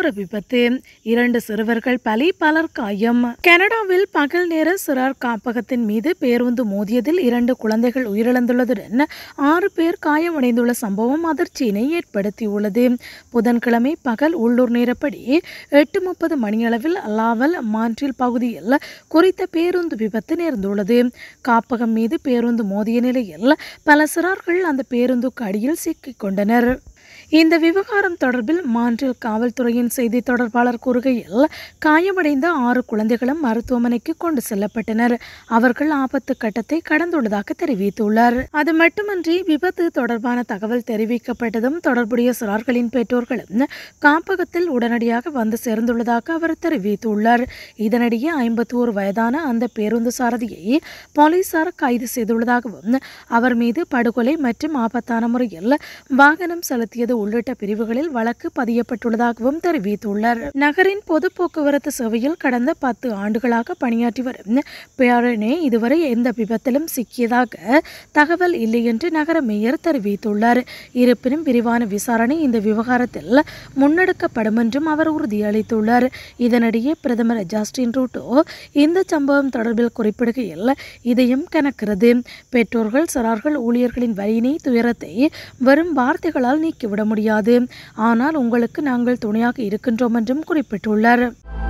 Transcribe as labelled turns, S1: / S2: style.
S1: விபத்து இரண்டு சிறுவர்கள் பலி பலர் காயம் கனடாவில் பகல் நேர சிறார் காப்பகத்தின் மீது பேருந்து மோதியதில் இரண்டு குழந்தைகள் உயிரிழந்துள்ளதுடன் ஆறு பேர் காயமடைந்துள்ள சம்பவம் அதிர்ச்சியினை ஏற்படுத்தியுள்ளது புதன்கிழமை பகல் உள்ளூர் நேரப்படி எட்டு முப்பது மணியளவில் லாவல் மான்ட்ரில் பகுதியில் குறித்த பேருந்து விபத்து நேர்ந்துள்ளது காப்பகம் மீது பேருந்து மோதிய நிலையில் பல சிறார்கள் அந்த பேருந்துக்கு அடியில் சிக்கிக் கொண்டனர் இந்த விவகாரம் தொடர்பில் மான்றில் காவல்துறையின் செய்தி தொடர்பாளர் கூறுகையில் காயமடைந்த ஆறு குழந்தைகளும் மருத்துவமனைக்கு கொண்டு செல்லப்பட்டனர் அவர்கள் ஆபத்து கட்டத்தை கடந்துள்ளதாக தெரிவித்துள்ளார் அது மட்டுமன்றி விபத்து தொடர்பான தகவல் தெரிவிக்கப்பட்டதும் தொடர்புடைய சிறார்களின் பெற்றோர்களும் காப்பகத்தில் உடனடியாக வந்து சேர்ந்துள்ளதாக அவர் தெரிவித்துள்ளார் இதனிடையே ஐம்பத்தி ஒரு வயதான அந்த பேருந்து சாரதியை போலீசார் கைது செய்துள்ளதாகவும் அவர் மீது படுகொலை மற்றும் ஆபத்தான முறையில் வாகனம் செலுத்தியது உள்ளிட்ட பிரிவுகளில் வழக்கு பதியப்பட்டுள்ளதாகவும் தெரிவித்துள்ளார் நகரின் பொது போக்குவரத்து சேவையில் கடந்த பத்து ஆண்டுகளாக பணியாற்றி வரும் பேரணே இதுவரை எந்த விபத்திலும் சிக்கியதாக தகவல் இல்லை என்று நகர மேயர் தெரிவித்துள்ளார் இருப்பினும் விரிவான விசாரணை இந்த விவகாரத்தில் முன்னெடுக்கப்படும் என்றும் அவர் உறுதியளித்துள்ளார் இதனிடையே பிரதமர் ஜஸ்டின் ரூட்டோ இந்த சம்பவம் தொடர்பில் குறிப்பிடுகையில் இதயம் கனக்கிறது பெற்றோர்கள் சிறார்கள் ஊழியர்களின் வலியினை துயரத்தை வெறும் வார்த்தைகளால் நீக்கிவிட முடியாது ஆனால் உங்களுக்கு நாங்கள் துணையாக இருக்கின்றோம் என்றும் குறிப்பிட்டுள்ளார்